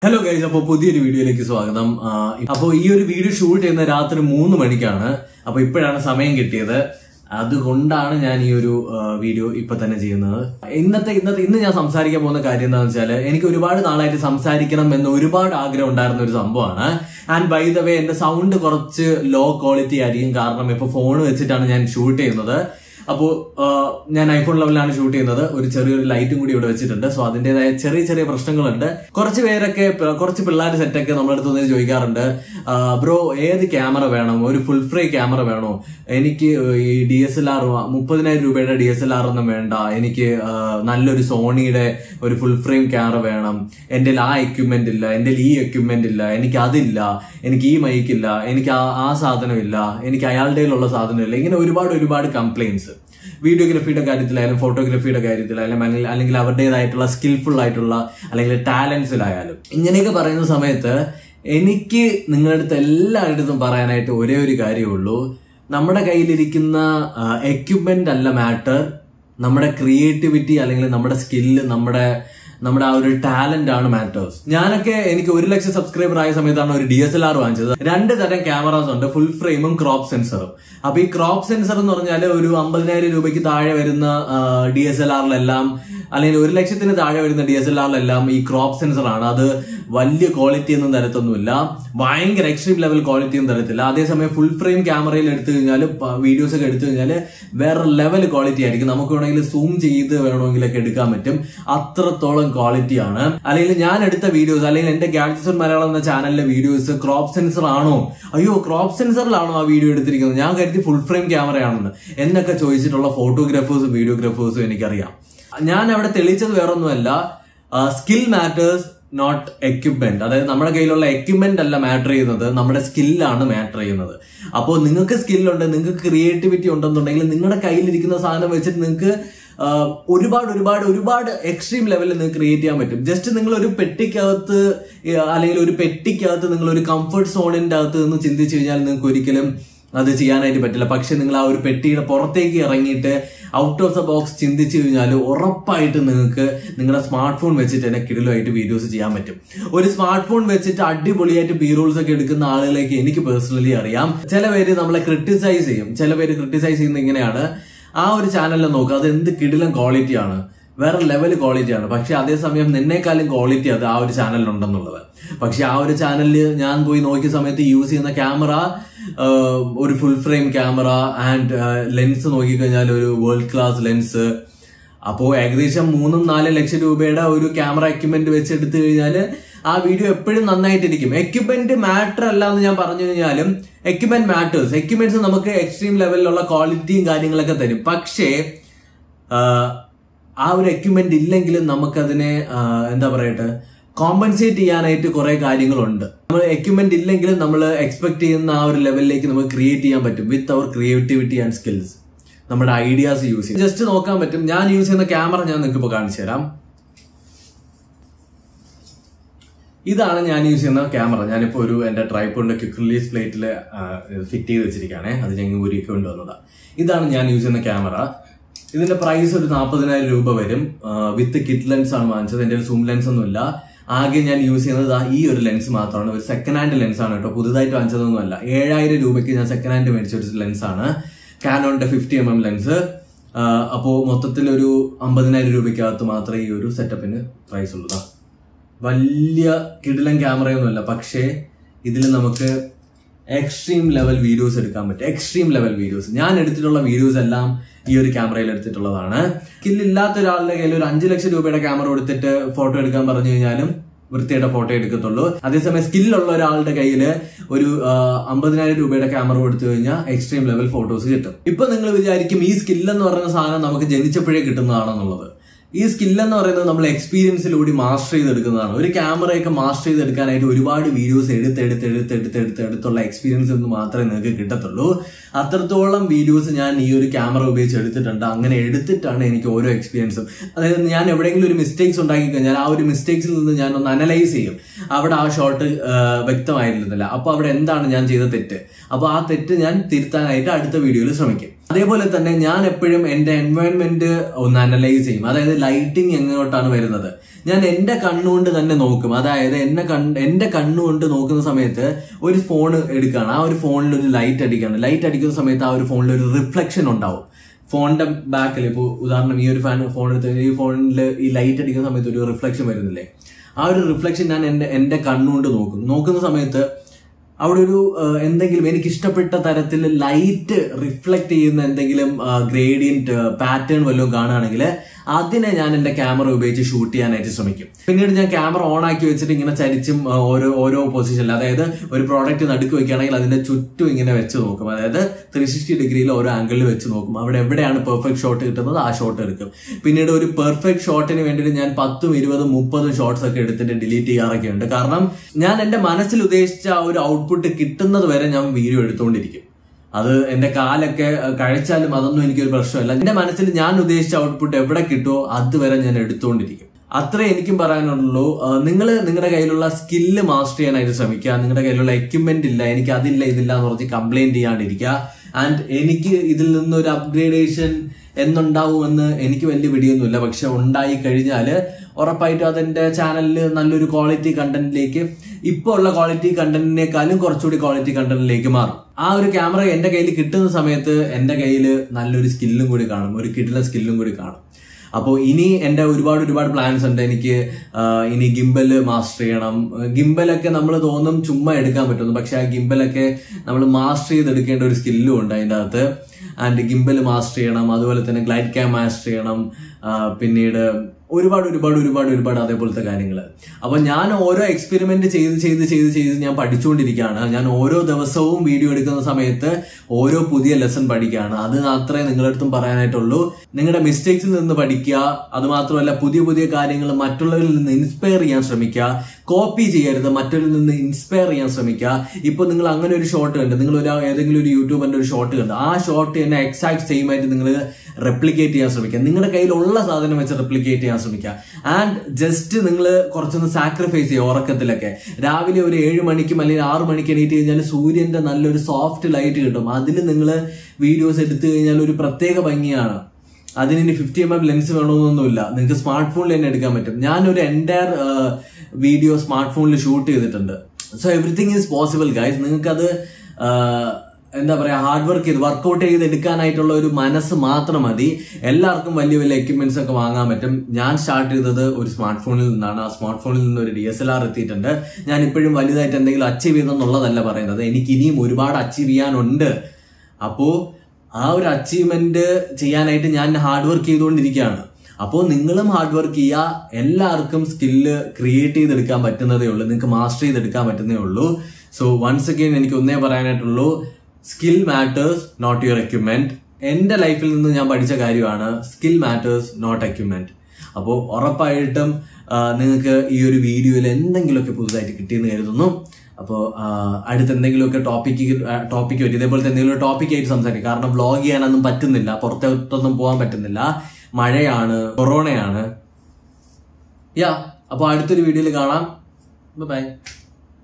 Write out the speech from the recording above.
hello guys അപ്പോൾ പുതിയൊരു വീഡിയോയിലേക്ക് സ്വാഗതം അപ്പോൾ ഈ ഒരു വീഡിയോ ഷൂട്ട് ചെയ്യുന്ന രാത്രി മൂന്ന് മണിക്കാണ് അപ്പോൾ ഇപ്പോഴാണ് സമയം കിട്ടിയത് അതുകൊണ്ടാണ് ഞാൻ ഈ ഒരു ആ, വീഡിയോ ഇപ്പൊ തന്നെ ചെയ്യുന്നത് ഇന്നത്തെ ഇന്നത്തെ ഇന്ന് ഞാൻ സംസാരിക്കാൻ പോകുന്ന കാര്യം എന്താണെന്ന് വെച്ചാൽ എനിക്ക് ഒരുപാട് നാളായിട്ട് സംസാരിക്കണം എന്ന് ഒരുപാട് ആഗ്രഹം ഉണ്ടായിരുന്ന ഒരു സംഭവമാണ് ആൻഡ് ബൈ ദ വേ എന്റെ സൗണ്ട് കുറച്ച് ലോ ക്വാളിറ്റി ആയിരിക്കും കാരണം ഇപ്പൊ ഫോൺ വെച്ചിട്ടാണ് ഞാൻ ഷൂട്ട് ചെയ്യുന്നത് അപ്പോൾ ഞാൻ ഐഫോൺ ലെവലിലാണ് ഷൂട്ട് ചെയ്യുന്നത് ഒരു ചെറിയൊരു ലൈറ്റും കൂടി ഇവിടെ വെച്ചിട്ടുണ്ട് സോ അതിന്റേതായ ചെറിയ ചെറിയ പ്രശ്നങ്ങളുണ്ട് കുറച്ച് പേരൊക്കെ പ- കുറച്ച് പിള്ളേർ സെറ്റൊക്കെ നമ്മുടെ അടുത്ത് വന്ന് ചോദിക്കാറുണ്ട് ബ്രോ ഏത് ക്യാമറ വേണം ഒരു ഫുൾ ഫ്രേ ക്യാമറ വേണോ എനിക്ക് ഈ ഡി എസ് എൽ ആർ മുപ്പതിനായിരം രൂപയുടെ ഡി എസ് എൽ ആർ ഒന്നും വേണ്ട എനിക്ക് ആ, നല്ലൊരു സോണിയുടെ ഒരു ഫുൾ ഫ്രെയിം ക്യാമറ വേണം എന്റെ ആ എക്യുപ്മെന്റ് ഇല്ല എന്റെ ഈ എക്യുപ്മെന്റ് ഇല്ല എനിക്ക് അതില്ല എനിക്ക് ഈ മൈക്കില്ല എനിക്ക് ആ ആ സാധനം ഇല്ല എനിക്ക് അയാളുടെ കയ്യിലുള്ള സാധനം ഇല്ല ഇങ്ങനെ ഒരുപാട് ഒരുപാട് കംപ്ലൈൻസ് വീഡിയോഗ്രാഫിയുടെ കാര്യത്തിലായാലും ഫോട്ടോഗ്രാഫിയുടെ കാര്യത്തിലായാലും അല്ലെങ്കിൽ അല്ലെങ്കിൽ അവരുടേതായിട്ടുള്ള സ്കിൽഫുൾ ആയിട്ടുള്ള അല്ലെങ്കിൽ ടാലൻസിലായാലും ഇങ്ങനെയൊക്കെ പറയുന്ന സമയത്ത് എനിക്ക് നിങ്ങളുടെ അടുത്ത് എല്ലാവരുടെ അടുത്തും പറയാനായിട്ട് ഒരേ ഒരു കാര്യമുള്ളൂ നമ്മുടെ കയ്യിലിരിക്കുന്ന എക്യുപ്മെന്റ് അല്ല മാറ്റർ നമ്മുടെ ക്രിയേറ്റിവിറ്റി അല്ലെങ്കിൽ നമ്മുടെ സ്കില്ല് നമ്മുടെ നമ്മുടെ ആ ഒരു ടാലന്റ് ആണ് മാറ്റേഴ്സ് ഞാനൊക്കെ എനിക്ക് ഒരു ലക്ഷം സബ്സ്ക്രൈബർ ആയ സമയത്താണ് ഒരു ഡി എസ് എൽ ആർ വാങ്ങിച്ചത് രണ്ട് തരം ക്യാമറാസ് ഉണ്ട് ഫുൾ ഫ്രെയിമും ക്രോപ്പ് സെൻസറും അപ്പൊ ഈ ക്രോപ്പ് സെൻസർ എന്ന് പറഞ്ഞാൽ ഒരു അമ്പതിനായിരം രൂപയ്ക്ക് താഴെ വരുന്ന ഡി എസ് എൽ ആറിലെല്ലാം അല്ലെങ്കിൽ ഒരു ലക്ഷത്തിന് താഴെ വരുന്ന ഡി എസ് എൽ ആറിലെല്ലാം ഈ ക്രോപ്പ് സെൻസർ ആണ് അത് വലിയ ക്വാളിറ്റി ഒന്നും തരത്തൊന്നുമില്ല ഭയങ്കര എക്സ്ട്രീം ലെവൽ ക്വാളിറ്റി ഒന്നും തരത്തില്ല അതേസമയം ഫുൾ ഫ്രെയിം ക്യാമറയിൽ എടുത്തു കഴിഞ്ഞാൽ വീഡിയോസ് ഒക്കെ എടുത്തു കഴിഞ്ഞാൽ വേറെ ലെവൽ ക്വാളിറ്റി ആയിരിക്കും നമുക്ക് വേണമെങ്കിൽ സൂം ചെയ്ത് വേണമെങ്കിലൊക്കെ എടുക്കാൻ പറ്റും അത്രത്തോളം ക്വാളിറ്റി ആണ് അല്ലെങ്കിൽ ഞാൻ എടുത്ത വീഡിയോസ് അല്ലെങ്കിൽ എന്റെ ഗാഡ്ജറ്റ്സ് മലയാളം എന്ന ചാനലിലെ വീഡിയോസ് ക്രോപ്പ് സെൻസർ ആണോ അയ്യോ ക്രോപ്പ് സെൻസറിലാണോ ആ വീഡിയോ എടുത്തിരിക്കുന്നത് ഞാൻ കരുതി ഫുൾ ഫ്രെയിം ക്യാമറയാണെന്ന് എന്നൊക്കെ ചോദിച്ചിട്ടുള്ള ഫോട്ടോഗ്രാഫേഴ്സും വീഡിയോഗ്രാഫേഴ്സും എനിക്കറിയാം ഞാൻ അവിടെ തെളിയിച്ചത് വേറൊന്നുമല്ല സ്കിൽ മാറ്റേഴ്സ് നോട്ട് എക്യുപ്മെന്റ് അതായത് നമ്മുടെ കയ്യിലുള്ള എക്യുപ്മെന്റ് അല്ല മാറ്റർ ചെയ്യുന്നത് നമ്മുടെ സ്കില്ലാണ് മാറ്റർ ചെയ്യുന്നത് അപ്പോൾ നിങ്ങൾക്ക് സ്കില്ലുണ്ട് നിങ്ങൾക്ക് ക്രിയേറ്റിവിറ്റി ഉണ്ടെന്നുണ്ടെങ്കിൽ നിങ്ങളുടെ കയ്യിലിരിക്കുന്ന സാധനം വെച്ചിട്ട് നിങ്ങൾക്ക് ആഹ്, ഒരുപാട് ഒരുപാട് ഒരുപാട് എക്സ്ട്രീം ലെവലിൽ നിങ്ങൾക്ക് ക്രിയേറ്റ് ചെയ്യാൻ പറ്റും ജസ്റ്റ് നിങ്ങൾ ഒരു പെട്ടിക്കകത്ത് ഏഹ്, അല്ലെങ്കിൽ ഒരു പെട്ടിക്കകത്ത് നിങ്ങൾ ഒരു കംഫർട്ട് സോണിന്റെ അകത്ത് നിന്ന് ചിന്തിച്ചു കഴിഞ്ഞാൽ നിങ്ങൾക്ക് ഒരിക്കലും അത് ചെയ്യാനായിട്ട് പറ്റില്ല പക്ഷെ നിങ്ങൾ ആ ഒരു പെട്ടിയുടെ പുറത്തേക്ക് ഇറങ്ങിയിട്ട് ഔട്ട് ഓഫ് ദ ബോക്സ് ചിന്തിച്ചു കഴിഞ്ഞാൽ ഉറപ്പായിട്ട് നിങ്ങൾക്ക് നിങ്ങളുടെ സ്മാർട്ട് ഫോൺ വെച്ചിട്ട് തന്നെ കിടിലുമായിട്ട് വീഡിയോസ് ചെയ്യാൻ പറ്റും ഒരു സ്മാർട്ട് ഫോൺ വെച്ചിട്ട് അടിപൊളിയായിട്ട് ബി റോൾസ് ഒക്കെ എടുക്കുന്ന ആളുകളേക്ക് എനിക്ക് പേഴ്സണലി അറിയാം ചില പേര് നമ്മളെ ക്രിട്ടിസൈസ് ചെയ്യും ചില പേര് ക്രിട്ടിസൈസ് ചെയ്യുന്നത് ഇങ്ങനെയാണ് ആ ഒരു ചാനലിൽ നോക്കുക അത് എന്ത് കിടിലം ക്വാളിറ്റിയാണ് വേറെ ലെവൽ ക്വാളിറ്റിയാണ് പക്ഷെ അതേസമയം നിന്നേക്കാളും ക്വാളിറ്റി അത് ആ ഒരു ചാനലിൽ ഉണ്ടെന്നുള്ളത് പക്ഷെ ആ ഒരു ചാനലിൽ ഞാൻ പോയി നോക്കിയ സമയത്ത് യൂസ് ചെയ്യുന്ന ക്യാമറ ഒരു full frame camera and lens നോക്കിക്കഴിഞ്ഞാൽ ഒരു വേൾഡ് ക്ലാസ് ലെൻസ് അപ്പോൾ ഏകദേശം മൂന്നും നാലും ലക്ഷം രൂപയുടെ ഒരു ക്യാമറ എക്യുപ്മെന്റ് വെച്ച് എടുത്തു കഴിഞ്ഞാൽ ആ വീഡിയോ എപ്പോഴും നന്നായിട്ടിരിക്കും എക്യുപ്മെന്റ് മാറ്റർ അല്ല എന്ന് ഞാൻ പറഞ്ഞു കഴിഞ്ഞാലും എക്യുപ്മെന്റ് മാറ്റേഴ്സ് എക്യുപ്മെന്റ്സ് നമുക്ക് എക്സ്ട്രീം ലെവലിലുള്ള ക്വാളിറ്റിയും കാര്യങ്ങളൊക്കെ തരും പക്ഷേ ആഹ്, ആ ഒരു എക്യുപ്മെന്റ് ഇല്ലെങ്കിലും നമുക്കതിനെ ആഹ്, എന്താ പറയട്ടെ കോമ്പൻസേറ്റ് ചെയ്യാനായിട്ട് കുറെ കാര്യങ്ങളുണ്ട് നമ്മൾ എക്യുപ്മെന്റ് ഇല്ലെങ്കിലും നമ്മൾ എക്സ്പെക്ട് ചെയ്യുന്ന ആ ഒരു ലെവലിലേക്ക് നമുക്ക് ക്രിയേറ്റ് ചെയ്യാൻ പറ്റും with our creativity and skills നമ്മുടെ ഐഡിയാസ് യൂസ് ചെയ്യും ജസ്റ്റ് നോക്കാൻ പറ്റും ഞാൻ യൂസ് ചെയ്യുന്ന ക്യാമറ ഞാൻ നിങ്ങൾക്ക് ഇപ്പോൾ കാണിച്ചു തരാം ഇതാണ് ഞാൻ യൂസ് ചെയ്യുന്ന ക്യാമറ ഞാനിപ്പോൾ ഒരു എന്റെ ട്രൈപ്പോഡിന്റെ ക്വിക്ക് റിലീസ് പ്ലേറ്റിൽ ഫിറ്റ് ചെയ്ത് വെച്ചിരിക്കുകയാണേ അത് ഞങ്ങൾ ഉരുക്കി കൊണ്ടുവന്നതാണ് ഇതാണ് ഞാൻ യൂസ് ചെയ്യുന്ന ക്യാമറ ഇതിന്റെ പ്രൈസ് ഒരു നാൽപ്പതിനായിരം രൂപ വരും വിത്ത് കിറ്റ് ലെൻസ് ആണ് വാങ്ങിച്ചത് എന്റെ സൂം ലെൻസ് ഒന്നുമില്ല ആകെ ഞാൻ യൂസ് ചെയ്യുന്നത് ദാ ഈ ഒരു ലെൻസ് മാത്രമാണ് ഒരു സെക്കൻഡ് ഹാൻഡ് ലെൻസ് ആണ് കേട്ടോ പുതുതായിട്ട് വാങ്ങിച്ചതൊന്നുമല്ല ഏഴായിരം രൂപയ്ക്ക് ഞാൻ സെക്കൻഡ് ഹാൻഡ് മേടിച്ച ഒരു ലെൻസ് ആണ് കാനോണിന്റെ ഫിഫ്റ്റി എം എം ലെൻസ് അപ്പോൾ മൊത്തത്തിൽ ഒരു അമ്പതിനായിരം രൂപയ്ക്കകത്ത് മാത്രമേ ഈ ഒരു സെറ്റപ്പിന് പ്രൈസ് ഉള്ളൂ വലിയ കിടിലൻ ക്യാമറയൊന്നുമല്ല പക്ഷേ ഇതിൽ നമുക്ക് എക്സ്ട്രീം ലെവൽ വീഡിയോസ് എടുക്കാൻ പറ്റും എക്സ്ട്രീം ലെവൽ വീഡിയോസ് ഞാൻ എടുത്തിട്ടുള്ള വീഡിയോസ് എല്ലാം ഈ ഒരു ക്യാമറയിൽ എടുത്തിട്ടുള്ളതാണ് സ്കില്ലില്ലാത്ത ഒരാളുടെ കയ്യിൽ ഒരു അഞ്ചു ലക്ഷം രൂപയുടെ ക്യാമറ കൊടുത്തിട്ട് ഫോട്ടോ എടുക്കാൻ പറഞ്ഞു കഴിഞ്ഞാലും വൃത്തിയായിട്ട് ഫോട്ടോ എടുക്കത്തുള്ളൂ അതേസമയം സ്കില്ലുള്ള ഒരാളുടെ കയ്യിൽ ഒരു ആ, അമ്പതിനായിരം രൂപയുടെ ക്യാമറ കൊടുത്തു കഴിഞ്ഞാൽ എക്സ്ട്രീം ലെവൽ ഫോട്ടോസ് കിട്ടും ഇപ്പൊ നിങ്ങൾ വിചാരിക്കും ഈ സ്കിൽ എന്ന് പറയുന്ന സാധനം നമുക്ക് ജനിച്ചപ്പോഴേ കിട്ടുന്നതാണെന്നുള്ളത് ഈ സ്കിൽ എന്ന് പറയുന്നത് നമ്മൾ എക്സ്പീരിയൻസിലൂടെ മാസ്റ്റർ ചെയ്തെടുക്കുന്നതാണ് ഒരു ക്യാമറയൊക്കെ മാസ്റ്റർ ചെയ്തെടുക്കാനായിട്ട് ഒരുപാട് വീഡിയോസ് എടുത്ത് എടുത്ത് എടുത്ത് എടുത്ത് എടുത്ത് എടുത്തുള്ള എക്സ്പീരിയൻസ് ഒന്നും മാത്രമേ നിങ്ങൾക്ക് കിട്ടത്തുള്ളൂ അത്രത്തോളം വീഡിയോസ് ഞാൻ ഈ ഒരു ക്യാമറ ഉപയോഗിച്ച് എടുത്തിട്ടുണ്ട് അങ്ങനെ എടുത്തിട്ടാണ് എനിക്ക് ഓരോ എക്സ്പീരിയൻസും അതായത് ഞാൻ എവിടെയെങ്കിലും ഒരു മിസ്റ്റേക്സ് ഉണ്ടാക്കി കഴിഞ്ഞാൽ ആ ഒരു മിസ്റ്റേക്സിൽ നിന്ന് ഞാൻ ഒന്ന് അനലൈസ് ചെയ്യും അവിടെ ആ ഷോട്ട് വ്യക്തമായിരുന്നില്ല അപ്പൊ അവിടെ എന്താണ് ഞാൻ ചെയ്ത തെറ്റ് അപ്പൊ ആ തെറ്റ് ഞാൻ തിരുത്താനായിട്ട് അടുത്ത വീഡിയോയിൽ ശ്രമിക്കും അതേപോലെ തന്നെ ഞാൻ എപ്പോഴും എന്റെ എൻവയോൺമെന്റ് ഒന്ന് അനലൈസ് ചെയ്യും അതായത് ലൈറ്റിംഗ് എങ്ങോട്ടാണ് വരുന്നത് ഞാൻ എന്റെ കണ്ണുകൊണ്ട് തന്നെ നോക്കും അതായത് എന്നെ കണ്ട് എന്റെ കണ്ണുകൊണ്ട് നോക്കുന്ന സമയത്ത് ഒരു ഫോൺ എടുക്കുകയാണ് ആ ഒരു ഫോണിൽ ഒരു ലൈറ്റ് അടിക്കുകയാണ് ലൈറ്റ് അടിക്കുന്ന സമയത്ത് ആ ഒരു ഫോണിൽ ഒരു റിഫ്ലക്ഷൻ ഉണ്ടാവും ഫോണിന്റെ ബാക്കിൽ ഇപ്പോൾ ഉദാഹരണം ഈ ഒരു ഫാൻ ഫോൺ എടുത്ത് ഈ ഫോണിൽ ഈ ലൈറ്റ് അടിക്കുന്ന സമയത്ത് ഒരു റിഫ്ലക്ഷൻ വരുന്നില്ലേ ആ ഒരു റിഫ്ലക്ഷൻ ഞാൻ എന്റെ എന്റെ കണ്ണുകൊണ്ട് നോക്കും നോക്കുന്ന സമയത്ത് അവിടെ ഒരു ആ, എന്തെങ്കിലും എനിക്ക് ഇഷ്ടപ്പെട്ട തരത്തിൽ ലൈറ്റ് റിഫ്ലക്ട് ചെയ്യുന്ന എന്തെങ്കിലും ഗ്രേഡിയന്റ് പാറ്റേൺ വല്ലതും കാണുകയാണെങ്കിൽ അതിനെ ഞാൻ എന്റെ ക്യാമറ ഉപയോഗിച്ച് ഷൂട്ട് ചെയ്യാനായിട്ട് ശ്രമിക്കും പിന്നീട് ഞാൻ ക്യാമറ ഓൺ ആക്കി വെച്ചിട്ട് ഇങ്ങനെ ചരിച്ചും ആ, ഓരോ ഓരോ പൊസിഷനിൽ അതായത് ഒരു പ്രോഡക്റ്റ് നടുക്ക് വെക്കുകയാണെങ്കിൽ അതിന്റെ ചുറ്റും ഇങ്ങനെ വെച്ച് നോക്കും അതായത് ത്രീ സിക്സ്റ്റി ഡിഗ്രിയിൽ ഓരോ ആംഗിളിൽ വെച്ച് നോക്കും അവിടെ എവിടെയാണ് പെർഫെക്റ്റ് ഷോട്ട് കിട്ടുന്നത് ആ ഷോട്ട് എടുക്കും പിന്നീട് ഒരു പെർഫെക്റ്റ് ഷോട്ടിന് വേണ്ടിയിട്ട് ഞാൻ പത്തും ഇരുപതും മുപ്പതും ഷോട്ട്സ് ഒക്കെ എടുത്തിട്ട് ഡിലീറ്റ് ചെയ്യാറൊക്കെ ഉണ്ട് കാരണം ഞാൻ എന്റെ മനസ്സിൽ ഉദ്ദേശിച്ച ആ ഒരു ഔട്ട്പുട്ട് കിട്ടുന്നത് വരെ ഞാൻ വീഡിയോ എടുത്തുകൊണ്ടിരിക്കും അത് എന്റെ കാലൊക്കെ അഹ്, കഴിച്ചാലും അതൊന്നും എനിക്കൊരു പ്രശ്നമല്ല എന്റെ മനസ്സിൽ ഞാൻ ഉദ്ദേശിച്ച ഔട്ട്പുട്ട് എവിടെ കിട്ടുമോ അതുവരെ ഞാൻ എടുത്തുകൊണ്ടിരിക്കും അത്രേ എനിക്കും പറയാനുള്ളൂ നിങ്ങൾ നിങ്ങളുടെ കയ്യിലുള്ള സ്കില്ല് മാസ്റ്റർ ചെയ്യാനായിട്ട് ശ്രമിക്കുക നിങ്ങളുടെ കയ്യിലുള്ള എക്യുപ്മെന്റ് ഇല്ല എനിക്ക് അതില്ല ഇതില്ല എന്ന് പറഞ്ഞ് കംപ്ലൈന്റ് ചെയ്യാണ്ടിരിക്കുക ആൻഡ് എനിക്ക് ഇതിൽ നിന്നൊരു അപ്ഗ്രേഡേഷൻ എന്നുണ്ടാവുമെന്ന് എനിക്ക് വലിയ പിടിയൊന്നുമില്ല പക്ഷെ ഉണ്ടായി കഴിഞ്ഞാൽ ഉറപ്പായിട്ടും അതെന്റെ ചാനലിൽ നല്ലൊരു ക്വാളിറ്റി കണ്ടന്റിലേക്ക് ഇപ്പോൾ ഉള്ള ക്വാളിറ്റി കണ്ടന്റിനേക്കാളും കുറച്ചുകൂടി ക്വാളിറ്റി കണ്ടന്റിലേക്ക് മാറും ആ ഒരു ക്യാമറ എന്റെ കയ്യിൽ കിട്ടുന്ന സമയത്ത് എന്റെ കയ്യിൽ നല്ലൊരു സ്കില്ലും കൂടി കാണും ഒരു കിട്ടുന്ന സ്കില്ലും കൂടി കാണും അപ്പോൾ ഇനി എൻ്റെ ഒരുപാട് ഒരുപാട് പ്ലാൻസ് ഉണ്ട് എനിക്ക് ആ, ഇനി ഗിംബല് മാസ്റ്റർ ചെയ്യണം ഗിംബലൊക്കെ നമ്മൾ തോന്നും ചുമ്മാ എടുക്കാൻ പറ്റുന്നു പക്ഷെ ആ ഗിംബലൊക്കെ നമ്മൾ മാസ്റ്റർ ചെയ്തെടുക്കേണ്ട ഒരു സ്കില്ലും ഉണ്ട് അതിൻ്റെ അകത്ത് ആൻഡ് ഗിംബൽ മാസ്റ്റർ ചെയ്യണം അതുപോലെ തന്നെ ഗ്ലൈഡ് ക്യാം മാസ്റ്റർ ചെയ്യണം ആ, പിന്നീട് ഒരുപാട് ഒരുപാട് ഒരുപാട് ഒരുപാട് അതേപോലത്തെ കാര്യങ്ങൾ അപ്പൊ ഞാൻ ഓരോ എക്സ്പെരിമെന്റ് ചെയ്ത് ചെയ്ത് ചെയ്ത് ചെയ്ത് ഞാൻ പഠിച്ചുകൊണ്ടിരിക്കുകയാണ് ഞാൻ ഓരോ ദിവസവും വീഡിയോ എടുക്കുന്ന സമയത്ത് ഓരോ പുതിയ ലെസൺ പഠിക്കുകയാണ് അത് മാത്രമേ നിങ്ങളുടെ അടുത്തും പറയാനായിട്ടുള്ളൂ നിങ്ങളുടെ മിസ്റ്റേക്സിൽ നിന്ന് പഠിക്കുക അത് മാത്രമല്ല പുതിയ പുതിയ കാര്യങ്ങൾ മറ്റുള്ളവരിൽ നിന്ന് ഇൻസ്പയർ ചെയ്യാൻ ശ്രമിക്കുക കോപ്പി ചെയ്യരുത് മറ്റൊരിൽ നിന്ന് ഇൻസ്പയർ ചെയ്യാൻ ശ്രമിക്കുക ഇപ്പൊ നിങ്ങൾ അങ്ങനെ ഒരു ഷോട്ട് കണ്ട് നിങ്ങൾ ഒരു ഏതെങ്കിലും ഒരു യൂട്യൂബറിന്റെ ഒരു ഷോട്ട് കണ്ട് ആ ഷോട്ട് തന്നെ എക്സാക്ട് സെയിം ആയിട്ട് നിങ്ങൾ റെപ്ലിക്കേറ്റ് ചെയ്യാൻ ശ്രമിക്കുക നിങ്ങളുടെ കയ്യിലുള്ള സാധനം വെച്ച് റെപ്ലിക്കേറ്റ് ചെയ്യാൻ ശ്രമിക്കുക ആൻഡ് ജസ്റ്റ് നിങ്ങൾ കുറച്ചൊന്ന് സാക്രിഫൈസ് ചെയ്യുക ഉറക്കത്തിലൊക്കെ രാവിലെ ഒരു ഏഴ് മണിക്കും അല്ലെങ്കിൽ ആറ് മണിക്ക് എണീറ്റ് കഴിഞ്ഞാൽ സൂര്യന്റെ നല്ലൊരു സോഫ്റ്റ് ലൈറ്റ് കിട്ടും അതിൽ നിങ്ങൾ വീഡിയോസ് എടുത്തു കഴിഞ്ഞാൽ ഒരു പ്രത്യേക ഭംഗിയാണ് അതിന് ഇനി ഫിഫ്റ്റി എം എം ലെൻസ് വേണമെന്നൊന്നുമില്ല നിങ്ങൾക്ക് സ്മാർട്ട് ഫോണിൽ തന്നെ എടുക്കാൻ പറ്റും ഞാനൊരു എൻറ്റയർ വീഡിയോ സ്മാർട്ട് ഫോണിൽ ഷൂട്ട് ചെയ്തിട്ടുണ്ട് so everything is possible guys നിങ്ങൾക്കത് എന്താ പറയാ ഹാർഡ് വർക്ക് ചെയ്ത് വർക്കൗട്ട് ചെയ്ത് എടുക്കാനായിട്ടുള്ള ഒരു മനസ്സ് മാത്രം മതി എല്ലാവർക്കും വലിയ വലിയ എക്യുപ്മെന്റ്സ് ഒക്കെ വാങ്ങാൻ പറ്റും ഞാൻ സ്റ്റാർട്ട് ചെയ്തത് ഒരു സ്മാർട്ട് ഫോണിൽ നിന്നാണ് ആ സ്മാർട്ട് ഫോണിൽ നിന്ന് ഒരു ഡി എസ് എൽ ആർ എത്തിയിട്ടുണ്ട് ഞാൻ ഇപ്പോഴും വലുതായിട്ട് എന്തെങ്കിലും അച്ചീവ് ചെയ്തെന്നുള്ളതല്ല പറയുന്നത് എനിക്ക് ഇനിയും ഒരുപാട് അച്ചീവ് ചെയ്യാനുണ്ട് അപ്പോ ആ ഒരു അച്ചീവ്മെന്റ് ചെയ്യാനായിട്ട് ഞാൻ ഹാർഡ് വർക്ക് ചെയ്തുകൊണ്ടിരിക്കുകയാണ് അപ്പോൾ നിങ്ങളും ഹാർഡ് വർക്ക് ചെയ്യുക എല്ലാവർക്കും സ്കില്ല് ക്രിയേറ്റ് ചെയ്തെടുക്കാൻ പറ്റുന്നതേ ഉള്ളൂ നിങ്ങൾക്ക് മാസ്റ്റർ ചെയ്തെടുക്കാൻ പറ്റുന്നേ ഉള്ളൂ സോ വൺസ് അഗെയിൻ എനിക്ക് ഒന്നേ പറയാനായിട്ടുള്ളൂ skill matters not your equipment എന്റെ ലൈഫിൽ നിന്ന് ഞാൻ പഠിച്ച കാര്യമാണ് സ്കിൽ മാറ്റേഴ്സ് നോട്ട് എക്യുപ്മെന്റ് അപ്പോൾ ഉറപ്പായിട്ടും ആ, നിങ്ങൾക്ക് ഈ ഒരു വീഡിയോയിൽ എന്തെങ്കിലുമൊക്കെ പുതുതായിട്ട് കിട്ടിയെന്ന് കരുതുന്നു അപ്പോൾ അടുത്ത് എന്തെങ്കിലുമൊക്കെ ടോപ്പിക്ക് ടോപ്പിക്ക് പറ്റി ഇതേപോലത്തെ എന്തെങ്കിലും ടോപ്പിക് ആയിട്ട് സംസാരിക്കും കാരണം വ്ളോഗ് ചെയ്യാനൊന്നും പറ്റുന്നില്ല പുറത്തോട്ടൊന്നും പോകാൻ പറ്റുന്നില്ല മഴയാണ് കൊറോണയാണ് യാ അപ്പോൾ അടുത്തൊരു വീഡിയോയിൽ കാണാം ബൈ